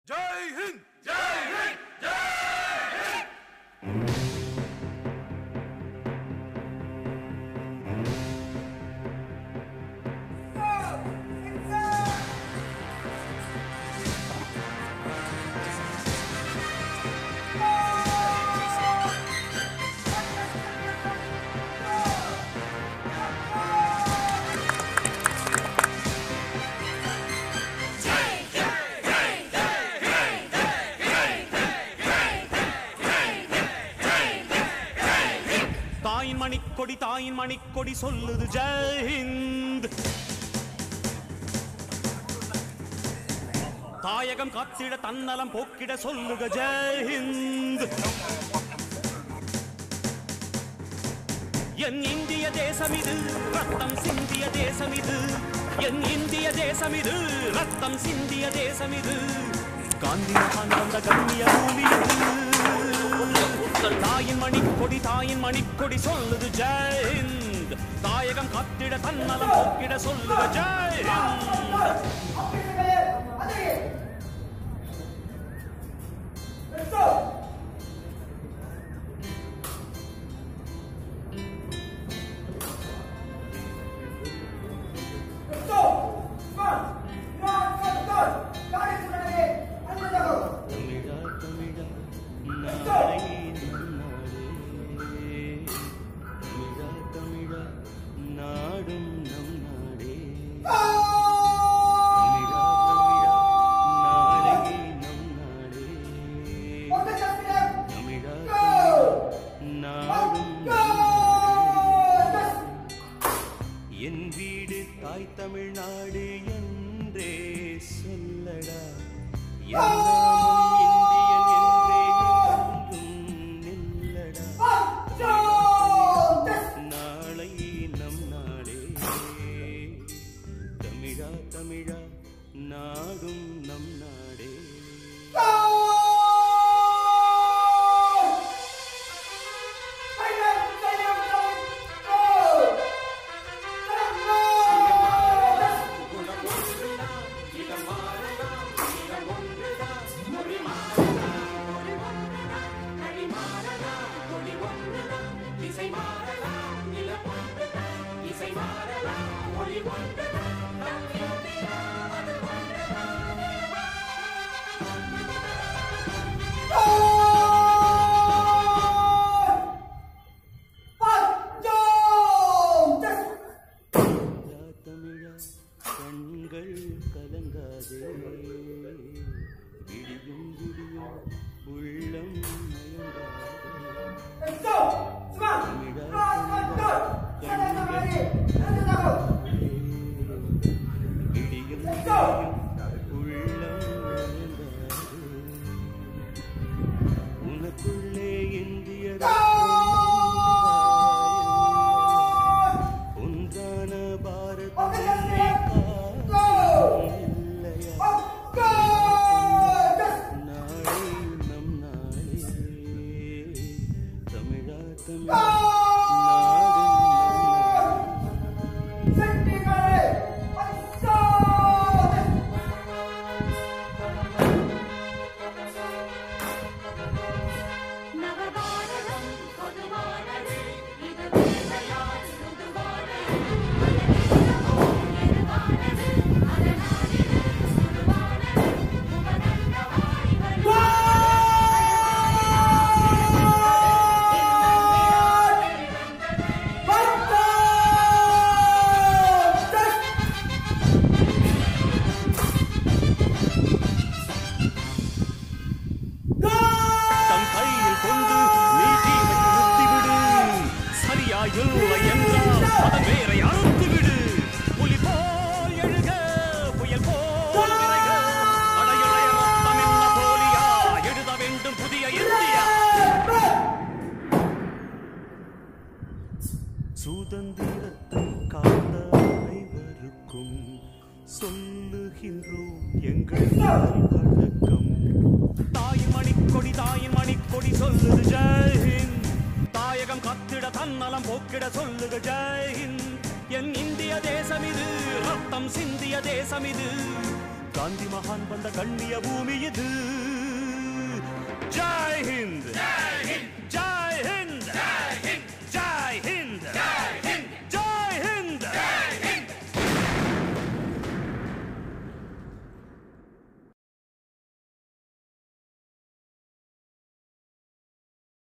ஜெய் ஹிந்த் தாயின் மணிக்கொடி தாயின் மணிக்கொடி சொல்லுது ஜெயஹிந்த் தாயகம் காத்திட தன்னலம் போக்கிட சொல்லுக ஜெயஹிந்த் என் இந்திய தேசம் இது ரத்தம் சிந்திய தேசம் இது என் இந்திய தேசம் இது ரத்தம் சிந்திய தேசம் இது காந்தி மகான் வந்த கண்ணிய பூமி இது தாயின் மணிக்கொடி தாயின் மணிக்கொடி சொல்லுது ஜெயஹிந்த் தாயகம் காத்திட தன்னலம் போக்கிட சொல்லுக ஜெயஹிந்த் தமிழா தமிழா நாடே நம் நாடே தமிழா தமிழா நாடும் நம் நாடே தமிழா தமிழா நாடே நம் நாடே தமிழா நாடும் நம் நாடே. என் வீடு தாய் தமிழ்நாடு என்றே சொல்லடா எல்லாமும் இந்தியன் என்றே என்றும் நில்லடா நாளை நம் நாடே தமிழா தமிழா நாடும் நம் நாடே தமிழா தமிழா கண்கள் கலங்காதே விடியும் விடியும் உள்ளம் மயங்காதே தமிழா தமிழா கண்கள் விடியும் விடியும் உள்ளம் மயங்காதே உனக்குள்ளே இந்திய ஒன்றான பாரதம் என்னை காக்கும் இல்லையா நாளை நம் நாளே தமிழா தமிழா நாடும் நம் நாடே. நவபாரதம் பொதுவானது இது தேவையால் சுதுவானது இருவானது அதனாலிது சுதுவானது உபநந்தவாய் தம் கையில் கொண்டு நீ தீமை நிறுத்திவிடு சரியாயில்லை என்றால் அதன் வேரை அறுத்துவிடு புலி போல் எழுக புயல் போல் விரைக அடையுடைய ரத்தம் என்ன போலியா எழுத வேண்டும் புதிய இந்தியா சுதந்திரத்தை காத்த அனைவருக்கும் சொல்லுகின்றோம் எங்கள் முதல் வணக்கம் தாயின் மணிக்கொடி தாயின் மணிக்கொடி சொல்லுது ஜெய்ஹிந்த் தாயகம் கத்திட தன்னலம் போக்கிட சொல்லுக ஜெய்ஹிந்த் என் இந்திய தேசம் இது ரத்தம் சிந்திய தேசம் இது காந்தி மகான் வந்த கண்ணிய பூமி இது ஜெய் ஹிந்த்